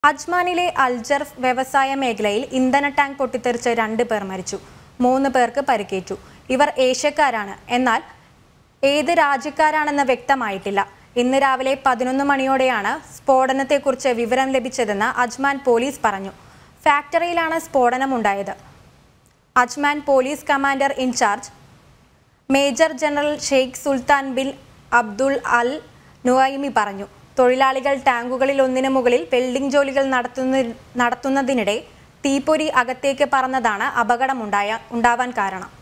അജ്മാനിലെ അൽജർഫ് വ്യവസായ മേഖലയിൽ ഇന്ധന ടാങ്ക് പൊട്ടിത്തെറിച്ച് രണ്ട് പേർ മരിച്ചു മൂന്ന് പേർക്ക് പരിക്കേറ്റു ഇവർ ഏഷ്യക്കാരാണ് എന്നാൽ ഏത് രാജ്യക്കാരാണെന്ന് വ്യക്തമായിട്ടില്ല ഇന്ന് രാവിലെ പതിനൊന്ന് മണിയോടെയാണ് സ്ഫോടനത്തെക്കുറിച്ച് വിവരം ലഭിച്ചതെന്ന് അജ്മാൻ പോലീസ് പറഞ്ഞു ഫാക്ടറിയിലാണ് സ്ഫോടനമുണ്ടായത് Ajman police commander in charge major general Sheikh Sultan bin Abdul al Nuaimi പറഞ്ഞു തൊഴിലാളികൾ ടാങ്കുകളിൽ ഒന്നിനു മുകളിൽ വെൽഡിംഗ് ജോലികൾ നടത്തുന്ന നടത്തുന്നതിനിടെ തീപ്പൊരി അകത്തേക്ക് പറന്നതാണ് അപകടമുണ്ടായ ഉണ്ടാവാൻ കാരണം